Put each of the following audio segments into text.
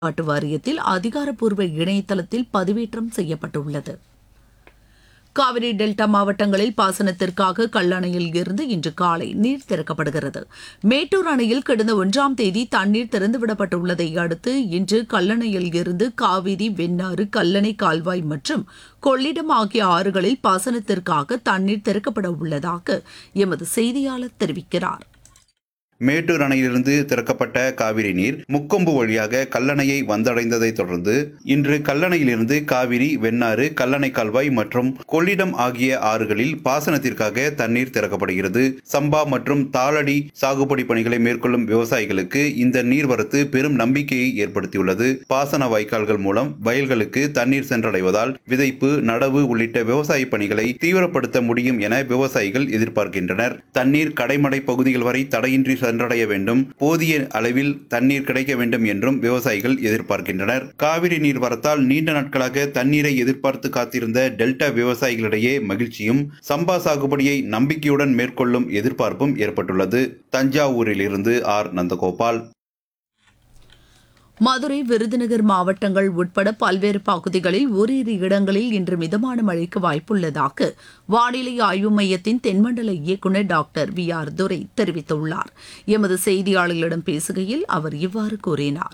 கட்டுப்பாட்டு வாரியத்தில் அதிகாரப்பூர்வ இணையதளத்தில் பதிவேற்றம் செய்யப்பட்டுள்ளது காவிரி டெல்டா மாவட்டங்களில் பாசனத்திற்காக கல்லணையில் இருந்து இன்று காலை நீர் திறக்கப்படுகிறது மேட்டூர் அணையில் கடந்த ஒன்றாம் தேதி தண்ணீர் திறந்துவிடப்பட்டுள்ளதை அடுத்து இன்று கல்லணையில் இருந்து காவிரி வெண்ணாறு கல்லணை கால்வாய் மற்றும் கொள்ளிடம் ஆகிய ஆறுகளில் பாசனத்திற்காக தண்ணீர் திறக்கப்பட உள்ளதாக எமது செய்தியாளர் தெரிவிக்கிறார் மேட்டூர் அணையிலிருந்து திறக்கப்பட்ட காவிரி நீர் முக்கொம்பு வழியாக கல்லணையை வந்தடைந்ததை தொடர்ந்து இன்று கல்லணையிலிருந்து காவிரி வெண்ணாறு கல்லணை கால்வாய் மற்றும் கொள்ளிடம் ஆகிய ஆறுகளில் பாசனத்திற்காக தண்ணீர் திறக்கப்படுகிறது சம்பா மற்றும் தாளடி சாகுபடி பணிகளை மேற்கொள்ளும் விவசாயிகளுக்கு இந்த நீர்வரத்து பெரும் நம்பிக்கையை ஏற்படுத்தியுள்ளது பாசன வாய்க்கால்கள் மூலம் வயல்களுக்கு தண்ணீர் சென்றடைவதால் விதைப்பு நடவு உள்ளிட்ட விவசாய பணிகளை தீவிரப்படுத்த முடியும் என விவசாயிகள் எதிர்பார்க்கின்றனர் தண்ணீர் கடைமடை பகுதிகள் வரை தடையின்றி சென்றடைய வேண்டும் போதிய அளவில் தண்ணீர் கிடைக்க வேண்டும் என்றும் விவசாயிகள் எதிர்பார்க்கின்றனர் காவிரி நீர் வரத்தால் நீண்ட நாட்களாக தண்ணீரை எதிர்பார்த்து காத்திருந்த டெல்டா விவசாயிகளிடையே மகிழ்ச்சியும் சம்பா சாகுபடியை நம்பிக்கையுடன் மேற்கொள்ளும் எதிர்பார்ப்பும் ஏற்பட்டுள்ளது தஞ்சாவூரில் இருந்து ஆர் நந்தகோபால் மதுரை விருதுநகர் மாவட்டங்கள் உட்பட பல்வேறு பகுதிகளில் ஓரிரு இடங்களில் இன்று மிதமான மழைக்கு வாய்ப்புள்ளதாக வானிலை ஆய்வு மையத்தின் தென்மண்டல இயக்குநர் டாக்டர் வி ஆர் துரை தெரிவித்துள்ளார் எமது செய்தியாளர்களிடம் பேசுகையில் அவர் இவ்வாறு கூறினார்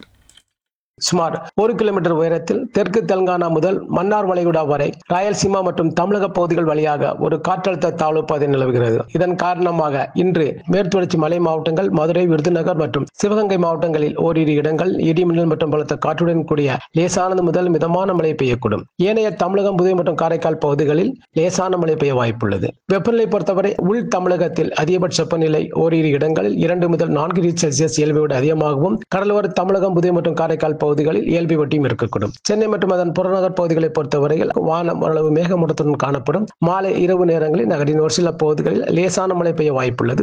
சுமார் ஒரு கிலோமீட்டர் உயரத்தில் தெற்கு தெலுங்கானா முதல் மன்னார் வளைகுடா வரை ராயல்சீமா மற்றும் தமிழக பகுதிகள் வழியாக ஒரு காற்றழுத்த தாழ்வு பாதை நிலவுகிறது இதன் காரணமாக இன்று மேற்குத்தொடர்ச்சி மலை மாவட்டங்கள் மதுரை விருதுநகர் மற்றும் சிவகங்கை மாவட்டங்களில் ஓரிரு இடங்கள் இடிமின்னல் மற்றும் பலத்த காற்றுடன் கூடிய லேசானது முதல் மிதமான மழை பெய்யக்கூடும் ஏனைய தமிழகம் புதுவை மற்றும் காரைக்கால் பகுதிகளில் லேசான மழை பெய்ய வாய்ப்புள்ளது வெப்பநிலை பொறுத்தவரை உள் தமிழகத்தில் அதிகபட்ச வெப்பநிலை ஓரிரு இடங்களில் இரண்டு முதல் நான்கு டிகிரி செல்சியஸ் இயல்பை விட அதிகமாகவும் கடலோர தமிழகம் புதுவை மற்றும் காரைக்கால் பகுதிகளில் இயல்பை ஒட்டியும் இருக்கக்கூடும் சென்னை மற்றும் அதன் புறநகர் பகுதிகளை பொறுத்தவரையில் வானம் ஓரளவு மேகமூட்டத்துடன் காணப்படும் மாலை இரவு நேரங்களில் நகரின் ஒரு சில பகுதிகளில் லேசான மழை பெய்ய வாய்ப்புள்ளது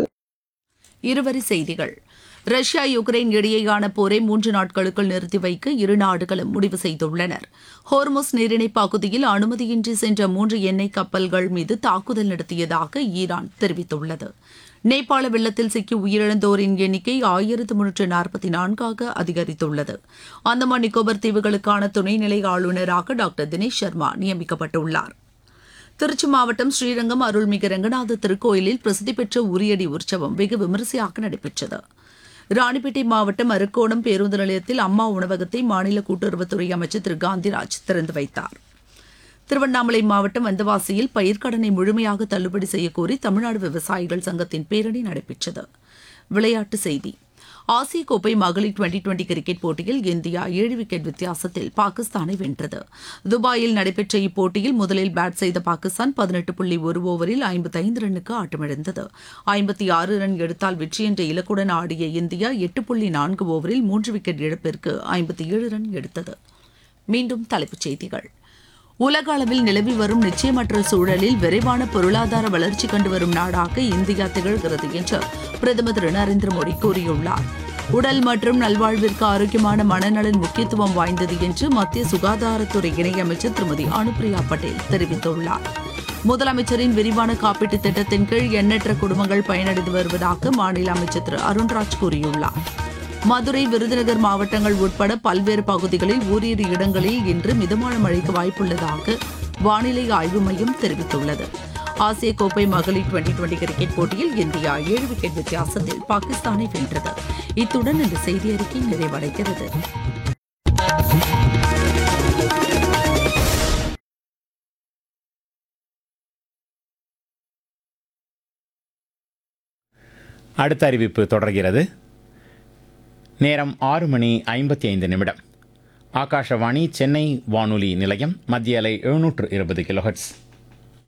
இருவரி செய்திகள் ரஷ்யா யுக்ரைன் இடையேயான போரை மூன்று நாட்களுக்குள் நிறுத்தி வைக்க இரு நாடுகளும் முடிவு செய்துள்ளனர் ஹோர்முஸ் நீரிணை பகுதியில் அனுமதியின்றி சென்ற மூன்று எண்ணெய் கப்பல்கள் மீது தாக்குதல் நடத்தியதாக ஈரான் தெரிவித்துள்ளது நேபாள வெள்ளத்தில் சிக்கி உயிரிழந்தோரின் எண்ணிக்கை ஆயிரத்து முன்னூற்று நாற்பத்தி நான்காக அதிகரித்துள்ளது அந்தமான் நிக்கோபர் தீவுகளுக்கான துணைநிலை ஆளுநராக டாக்டர் தினேஷ் சர்மா நியமிக்கப்பட்டுள்ளார் திருச்சி மாவட்டம் ஸ்ரீரங்கம் அருள்மிகு ரங்கநாத திருக்கோயிலில் பிரசித்தி பெற்ற உரியடி உற்சவம் வெகு விமரிசையாக நடைபெற்றது ராணிப்பேட்டை மாவட்டம் அரக்கோணம் பேருந்து நிலையத்தில் அம்மா உணவகத்தை மாநில கூட்டுறவுத்துறை அமைச்சர் திரு காந்திராஜ் திறந்து வைத்தார் திருவண்ணாமலை மாவட்டம் வந்தவாசியில் பயிர்க்கடனை முழுமையாக தள்ளுபடி செய்யக்கோரி தமிழ்நாடு விவசாயிகள் சங்கத்தின் பேரணி நடைபெற்றது விளையாட்டுச் செய்தி ஆசிய கோப்பை மகளிர் டுவெண்டி டுவெண்டி கிரிக்கெட் போட்டியில் இந்தியா ஏழு விக்கெட் வித்தியாசத்தில் பாகிஸ்தானை வென்றது துபாயில் நடைபெற்ற இப்போட்டியில் முதலில் பேட் செய்த பாகிஸ்தான் பதினெட்டு புள்ளி ஒரு ஓவரில் ஐம்பத்தைந்து ரன்னுக்கு ஆட்டமிழந்தது ஐம்பத்தி ஆறு ரன் எடுத்தால் வெற்றி என்ற இலக்குடன் ஆடிய இந்தியா எட்டு புள்ளி நான்கு ஓவரில் மூன்று விக்கெட் இழப்பிற்கு ஐம்பத்தி ஏழு ரன் எடுத்தது மீண்டும் தலைப்புச் செய்திகள் உலக அளவில் நிலவி வரும் நிச்சயமற்ற சூழலில் விரைவான பொருளாதார வளர்ச்சி கண்டு வரும் நாடாக இந்தியா திகழ்கிறது என்று பிரதமர் திரு நரேந்திர மோடி கூறியுள்ளார் உடல் மற்றும் நல்வாழ்விற்கு ஆரோக்கியமான மனநலன் முக்கியத்துவம் வாய்ந்தது என்று மத்திய சுகாதாரத்துறை இணையமைச்சர் திருமதி அனுப்பிரியா பட்டேல் தெரிவித்துள்ளார் முதலமைச்சரின் விரிவான காப்பீட்டு திட்டத்தின் கீழ் எண்ணற்ற குடும்பங்கள் பயனடைந்து வருவதாக மாநில அமைச்சர் திரு அருண்ராஜ் கூறியுள்ளார் மதுரை விருதுநகர் மாவட்டங்கள் உட்பட பல்வேறு பகுதிகளில் ஓரிரு இடங்களில் இன்று மிதமான மழைக்கு வாய்ப்புள்ளதாக வானிலை ஆய்வு மையம் தெரிவித்துள்ளது ஆசிய கோப்பை மகளிர் டுவெண்டி டுவெண்டி கிரிக்கெட் போட்டியில் இந்தியா ஏழு விக்கெட் வித்தியாசத்தில் பாகிஸ்தானை வென்றது இத்துடன் இந்த செய்தி அறிக்கை நிறைவடைகிறது அடுத்த அறிவிப்பு தொடர்கிறது நேரம் ஆறு மணி ஐம்பத்தி ஐந்து நிமிடம் ஆகாஷவாணி சென்னை வானொலி நிலையம் மத்திய அலை எழுநூற்று இருபது கிலோஹெட்ஸ்